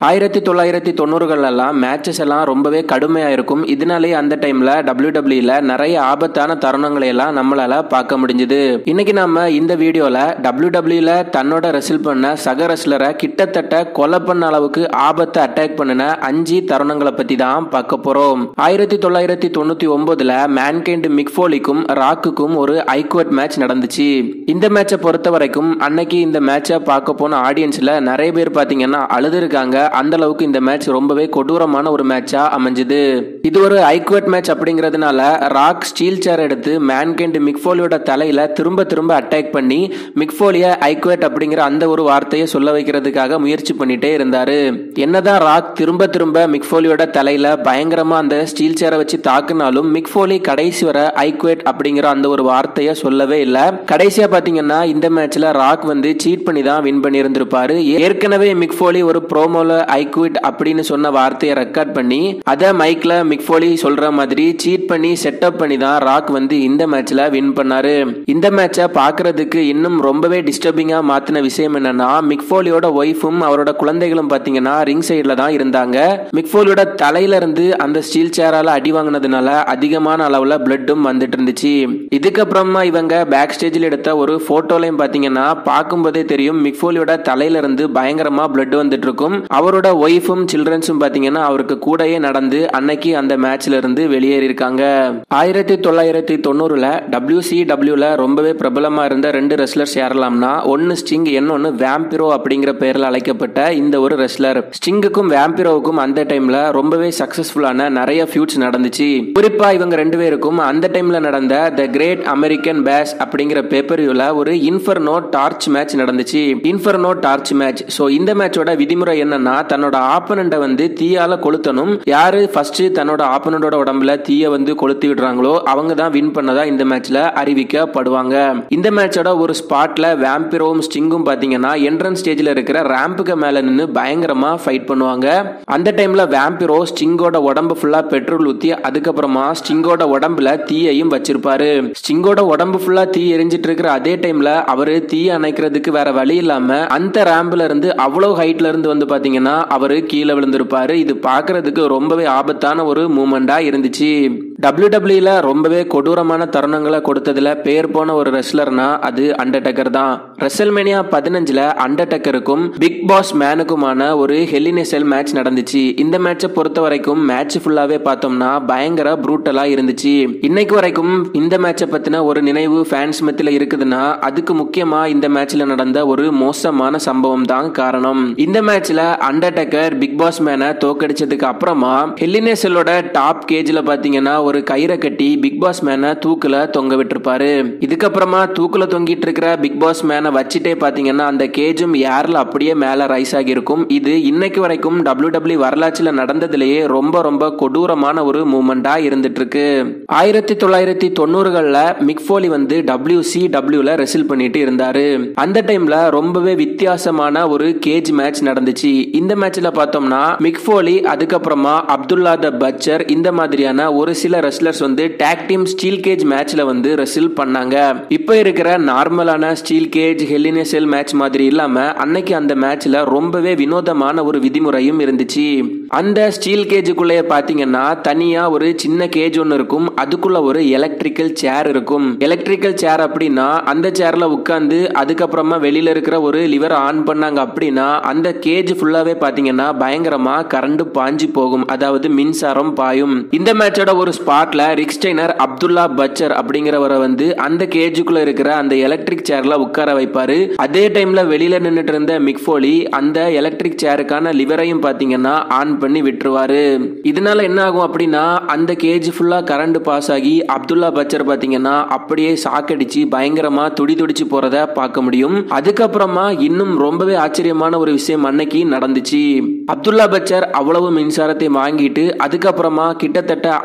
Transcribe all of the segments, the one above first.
ஆயிரத்தி தொள்ளாயிரத்தி தொண்ணூறுகள் எல்லாம் மேட்சஸ் எல்லாம் ரொம்பவே கடுமையா இருக்கும் இதனாலேயே அந்த டைம்ல டபிள்யூ டபிள்யூல நிறைய ஆபத்தான தருணங்களை எல்லாம் நம்மளால பார்க்க முடிஞ்சது இன்னைக்கு நம்ம இந்த வீடியோல டபிள்யூ டபிள்யூல தன்னோட ரெசில் பண்ண சக ரெஸ்லரை கிட்டத்தட்ட கொலை பண்ண அளவுக்கு ஆபத்தை அட்டாக் பண்ணின அஞ்சு தருணங்களை பத்தி தான் பார்க்க போறோம் ஆயிரத்தி தொள்ளாயிரத்தி தொண்ணூத்தி ஒன்பதுல மேன்கைண்ட் மிக்ஃபோலிக்கும் ராக்குக்கும் ஒரு ஐக்வட் மேட்ச் நடந்துச்சு இந்த மேட்சை பொறுத்த வரைக்கும் அன்னைக்கு இந்த மேட்சை பார்க்க போன ஆடியன்ஸ்ல நிறைய பேர் பாத்தீங்கன்னா அழுதுருக்காங்க அந்த அளவுக்கு இந்த மேட்ச் ரொம்பவே கொடூரமான ஒரு மேட்சா அமைஞ்சது இது ஒரு ஐக்வட் மேட்ச் அப்படிங்கிறதுனால ராக் ஸ்டீல் சேர் எடுத்து மேன்கைண்ட் மிக்ஃபோலியோட தலையில திரும்ப திரும்ப அட்டாக் பண்ணி மிக்ஃபோலிய ஐக்வட் அப்படிங்கிற அந்த ஒரு வார்த்தையை சொல்ல வைக்கிறதுக்காக முயற்சி பண்ணிட்டே இருந்தாரு என்னதான் ராக் திரும்ப திரும்ப மிக்ஃபோலியோட தலையில பயங்கரமா அந்த ஸ்டீல் சேரை வச்சு தாக்குனாலும் மிக்ஃபோலி கடைசி வர ஐக்வேட் அப்படிங்கிற அந்த ஒரு வார்த்தையை சொல்லவே இல்லை கடைசியா பாத்தீங்கன்னா இந்த மேட்ச்ல ராக் வந்து சீட் பண்ணி தான் வின் பண்ணி இருந்திருப்பாரு ஏற்கனவே மிக்ஃபோலி ஒரு ப்ரோமோல ஐக்விட் அப்படின்னு சொன்ன வார்த்தையை ரெக்கார்ட் பண்ணி அத மைக்ல மிக்ஃபோலி சொல்ற மாதிரி சீட் பண்ணி செட்டப் பண்ணி தான் ராக் வந்து இந்த மேட்ச்ல வின் பண்ணாரு இந்த மேட்சை பாக்குறதுக்கு இன்னும் ரொம்பவே டிஸ்டர்பிங்கா மாத்தின விஷயம் என்னன்னா மிக்ஃபோலியோட ஒய்ஃபும் அவரோட குழந்தைகளும் பாத்தீங்கன்னா ரிங் சைட்ல தான் இருந்தாங்க மிக்ஃபோலியோட தலையில இருந்து அந்த ஸ்டீல் சேரால அடி வாங்கினதுனால அதிகமான அளவுல பிளட்டும் வந்துட்டு இருந்துச்சு இதுக்கப்புறமா இவங்க பேக் ஸ்டேஜில் எடுத்த ஒரு போட்டோலையும் பாத்தீங்கன்னா பார்க்கும்போதே தெரியும் மிக்ஃபோலியோட தலையில இருந்து பயங்கரமா பிளட் வந்துட்டு இருக்கும் அவரோட ஒய்ஃபும் சில்ட்ரன்ஸும் பாத்தீங்கன்னா அவருக்கு கூடயே நடந்து அன்னைக்கு அந்த மேட்ச்ல இருந்து வெளியேறி இருக்காங்க ஆயிரத்தி தொள்ளாயிரத்தி தொண்ணூறுல டபிள்யூ சி டபிள்யூல ரொம்பவே பிரபலமா இருந்த ரெண்டு ரெஸ்லர்ஸ் யாரெல்லாம்னா ஒன்னு ஸ்டிங் இன்னொன்னு வேம்பிரோ அப்படிங்கிற பெயரில் அழைக்கப்பட்ட இந்த ஒரு ரெஸ்லர் ஸ்டிங்குக்கும் வேம்பிரோவுக்கும் அந்த டைம்ல ரொம்பவே சக்சஸ்ஃபுல்லான நிறைய ஃபியூட்ஸ் நடந்துச்சு குறிப்பா இவங்க ரெண்டு பேருக்கும் அந்த டைம்ல நடந்த த கிரேட் அமெரிக்கன் பேஸ் அப்படிங்கிற பேப்பர்யூல ஒரு இன்ஃபர்னோ டார்ச் மேட்ச் நடந்துச்சு இன்ஃபர்னோ டார்ச் மேட்ச் சோ இந்த மேட்சோட விதிமுறை என்னன்னா தன்னோட ஆப்பனண்ட வந்து தீயால கொளுத்தணும் யாரு ஃபர்ஸ்ட் தன்னோட ஆப்பனண்டோட உடம்புல தீய வந்து கொளுத்தி விடுறாங்களோ அவங்க தான் வின் பண்ணதா இந்த மேட்ச்ல அறிவிக்கப்படுவாங்க இந்த மேட்சோட ஒரு ஸ்பாட்ல வேம்பிரோவும் ஸ்டிங்கும் பாத்தீங்கன்னா என்ட்ரன்ஸ் ஸ்டேஜ்ல இருக்கிற ரேம்புக்கு மேல நின்று பயங்கரமா ஃபைட் பண்ணுவாங்க அந்த டைம்ல வேம்பிரோ ஸ்டிங்கோட உடம்பு ஃபுல்லா பெட்ரோல் ஊத்தி அதுக்கப்புறமா ஸ்டிங்கோட உடம்புல தீயையும் வச்சிருப்பாரு ஸ்டிங்கோட உடம்பு ஃபுல்லா தீ எரிஞ்சிட்டு இருக்கிற அதே டைம்ல அவரு தீ அணைக்கிறதுக்கு வேற வழி இல்லாம அந்த ரேம்ப்ல இருந்து அவ்வளவு ஹைட்ல இருந்து வந்து பாத்தீங்கன்னா அவரு கீழே விழுந்திருப்பாரு இது பாக்குறதுக்கு ரொம்பவே ஆபத்தான ஒரு மூமெண்டா இருந்துச்சு டபிள்யூ டபிள்யூல ரொம்பவே கொடூரமான தருணங்களை கொடுத்ததுல பேர் போன ஒரு ரெஸ்லர்னா அது அண்டர்டக்கர் தான் ரெசல்மேனியா பதினஞ்சுல அண்டர்டக்கருக்கும் பிக் பாஸ் மேனுக்குமான ஒரு ஹெலினெசல் மேட்ச் நடந்துச்சு இந்த மேட்சை பொறுத்த வரைக்கும் மேட்ச் ஃபுல்லாவே பார்த்தோம்னா பயங்கர ப்ரூட்டலா இருந்துச்சு இன்னைக்கு வரைக்கும் இந்த மேட்சை பத்தின ஒரு நினைவு ஃபேன்ஸ் மத்தியில இருக்குதுன்னா அதுக்கு முக்கியமா இந்த மேட்ச்ல நடந்த ஒரு மோசமான சம்பவம் தான் காரணம் இந்த மேட்ச்ல அண்டர்டக்கர் பிக் பாஸ் மேனை தோக்கடிச்சதுக்கு அப்புறமா ஹெல்லினேசலோட டாப் கேஜ்ல பாத்தீங்கன்னா ஒரு கயிறை கட்டி பிக் பாஸ் மேனை தூக்குல தொங்க விட்டுருப்பாரு இதுக்கப்புறமா தூக்குல தொங்கிட்டு இருக்கிற பிக் பாஸ் மேனை வச்சுட்டே பாத்தீங்கன்னா அந்த கேஜும் ஏர்ல அப்படியே மேல ரைஸ் ஆகி இருக்கும் இது இன்னைக்கு வரைக்கும் டபிள்யூ டபிள்யூ வரலாற்றுல நடந்ததுலயே ரொம்ப ரொம்ப கொடூரமான ஒரு மூமெண்டா இருந்துட்டு இருக்கு ஆயிரத்தி தொள்ளாயிரத்தி தொண்ணூறுகள்ல மிக்ஃபோலி வந்து டபிள்யூ சி டபிள்யூல ரெசில் பண்ணிட்டு இருந்தாரு அந்த டைம்ல ரொம்பவே வித்தியாசமான ஒரு கேஜ் மேட்ச் நடந்துச்சு இந்த மேட்ச்ல பார்த்தோம்னா மிக்ஃபோலி அதுக்கப்புறமா அப்துல்லா த பச்சர் இந்த மாதிரியான ஒரு சில ரெஸ்லர்ஸ் வந்து டேக் டீம் ஸ்டீல் கேஜ் மேட்ச்ல வந்து ரெசில் பண்ணாங்க இப்போ இருக்கிற நார்மலான ஸ்டீல் கேஜ் ஹெலினெசல் மேட்ச் மாதிரி இல்லாம அன்னைக்கு அந்த மேட்ச்ல ரொம்பவே வினோதமான ஒரு விதிமுறையும் இருந்துச்சு அந்த ஸ்டீல் கேஜுக்குள்ளேயே பாத்தீங்கன்னா தனியா ஒரு சின்ன கேஜ் ஒன்று இருக்கும் அதுக்குள்ள ஒரு எலக்ட்ரிக்கல் சேர் இருக்கும் எலக்ட்ரிக்கல் சேர் அப்படின்னா அந்த சேர்ல உட்காந்து அதுக்கப்புறமா வெளியில இருக்கிற ஒரு லிவர் ஆன் பண்ணாங்க அப்படின்னா அந்த கேஜ் ஃபுல்லாவே பாத்தீங்கன்னா பயங்கரமா கரண்ட் பாஞ்சு போகும் அதாவது மின்சாரம் பாயும் இந்த மேட்சோட ஒரு ஸ்பாட்ல ரிக்ஸ்டைனர் அப்துல்லா பச்சர் அப்படிங்கிறவரை வந்து அந்த கேஜுக்குள்ள இருக்கிற அந்த எலக்ட்ரிக் சேர்ல உட்கார வைப்பாரு அதே டைம்ல வெளியில நின்றுட்டு இருந்த மிக்ஃபோலி அந்த எலக்ட்ரிக் சேருக்கான லிவரையும் பாத்தீங்கன்னா ஆன் பண்ணி விட்டுருவாரு இதனால என்ன ஆகும் அப்படின்னா அந்த கேஜ் ஃபுல்லா கரண்ட் பாஸ் ஆகி அப்துல்லா பச்சர் பாத்தீங்கன்னா அப்படியே சாக்கடிச்சு பயங்கரமா துடி துடிச்சு போறத பார்க்க முடியும் அதுக்கப்புறமா இன்னும் ரொம்பவே ஆச்சரியமான ஒரு விஷயம் அன்னைக்கு நடந்துச்சு அப்துல்லா பச்சர் அவ்வளவு மின்சாரத்தை வாங்கிட்டு அதுக்கப்புறமா கிட்டத்தட்ட அண்டர்டக்கர்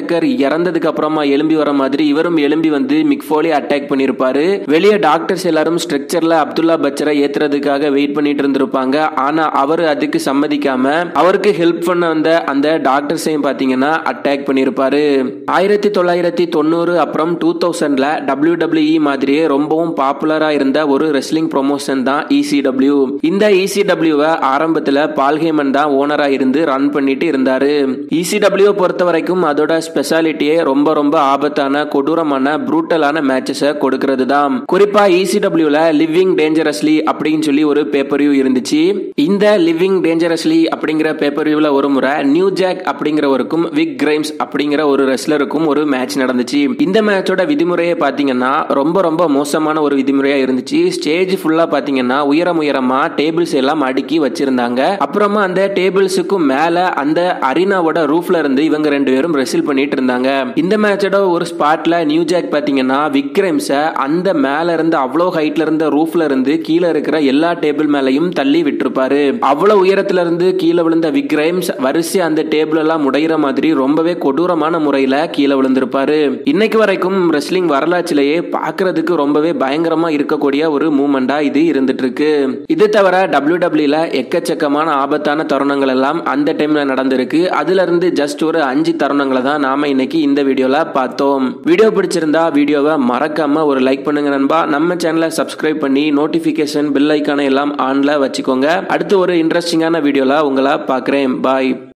அண்டர்டேக்கர் இறந்ததுக்கு அப்புறமா எழும்பி வர மாதிரி இவரும் எழும்பி வந்து மிக்ஃபோலி அட்டாக் பண்ணிருப்பாரு வெளியே டாக்டர்ஸ் எல்லாரும் ஸ்ட்ரக்சர்ல அப்துல்லா பச்சரை ஏத்துறதுக்காக வெயிட் பண்ணிட்டு இருந்திருப்பாங்க ஆனா அவர் அதுக்கு சம்மதிக்காம அவருக்கு ஹெல்ப் பண்ண வந்த அந்த டாக்டர்ஸையும் பாத்தீங்கன்னா அட்டாக் பண்ணிருப்பாரு ஆயிரத்தி தொள்ளாயிரத்தி தொண்ணூறு அப்புறம் டூ தௌசண்ட்ல டபிள்யூ டபிள்யூஇ மாதிரியே ரொம்பவும் பாப்புலரா இருந்த ஒரு ரெஸ்லிங் ப்ரொமோஷன் தான் இசிடபிள்யூ இந்த இசிடபிள்யூவை ஆரம்பத்துல பால்ஹேமன் தான் ஓனரா இருந்து ரன் பண்ணிட்டு இருந்தாரு இசிடபிள்யூ பொறுத்த வரைக்கும் அதோட ஸ்பெஷாலிட்டியே ரொம்ப ரொம்ப ஆபத்தான கொடூரமான ப்ரூட்டலான மேட்சஸை கொடுக்கிறது தான் குறிப்பா இசிடபிள்யூல லிவிங் டேஞ்சரஸ்லி அப்படின்னு சொல்லி ஒரு பேப்பர்வியூ இருந்துச்சு இந்த லிவிங் டேஞ்சரஸ்லி அப்படிங்கிற பேப்பர்வியூல ஒரு முறை நியூ ஜாக் அப்படிங்கிறவருக்கும் விக் கிரைம்ஸ் அப்படிங்கிற ஒரு ரெஸ்லருக்கும் ஒரு மேட்ச் நடந்துச்சு இந்த மேட்சோட விதிமுறையை பாத்தீங்கன்னா ரொம்ப ரொம்ப மோசமான ஒரு விதிமுறையா இருந்துச்சு ஸ்டேஜ் ஃபுல்லா பாத்தீங்கன்னா உயரம் உயரமா டேபிள்ஸ் எல்லாம் அடுக்கி வச்சிருந்தாங்க அப்புறமா அந்த டேபிள்ஸுக்கும் மேல அந்த அரினாவோட ரூஃப்ல இருந்து இவங்க ரெண்டு பேரும் ரெசில் பண்ணிட்டு இருந்தாங்க இந்த மேட்சோட ஒரு ஸ்பாட்ல நியூ ஜாக் பாத்தீங்கன்னா விக்ரம்ஸ அந்த மேல இருந்து அவ்வளவு ஹைட்ல இருந்த ரூஃப்ல இருந்து கீழே இருக்கிற எல்லா டேபிள் மேலையும் தள்ளி விட்டுருப்பாரு அவ்வளவு உயரத்துல இருந்து கீழே விழுந்த விக்ரம்ஸ் வரிசை அந்த டேபிள் எல்லாம் முடையிற மாதிரி ரொம்பவே கொடூரமான முறையில கீழே விழுந்திருப்பாரு இன்னைக்கு வரைக்கும் ரெஸ்லிங் வரலாற்றிலேயே பாக்குறதுக்கு ரொம்பவே பயங்கரமா இருக்கக்கூடிய ஒரு மூமெண்டா இது இருந்துட்டு இருக்கு இது தவிர டபிள்யூ டபிள்யூல எக்கச்சக்கமான ஆபத்தான தருணங்கள் எல்லாம் அந்த டைம்ல நடந்திருக்கு அதுல இருந்து ஜஸ்ட் ஒரு அஞ்சு தருணங்களை தான் நாம இன்னைக்கு இந்த வீடியோல பார்த்தோம் வீடியோ பிடிச்சிருந்தா வீடியோவை மறக்காம ஒரு லைக் பண்ணுங்க நண்பா நம்ம சேனலை சப்ஸ்கிரைப் பண்ணி நோட்டிபிகேஷன் பில் ஐக்கான எல்லாம் ஆன்ல வச்சுக்கோங்க அடுத்து ஒரு இன்ட்ரெஸ்டிங்கான வீடியோல உங்களை பார்க்குறேன் பாய்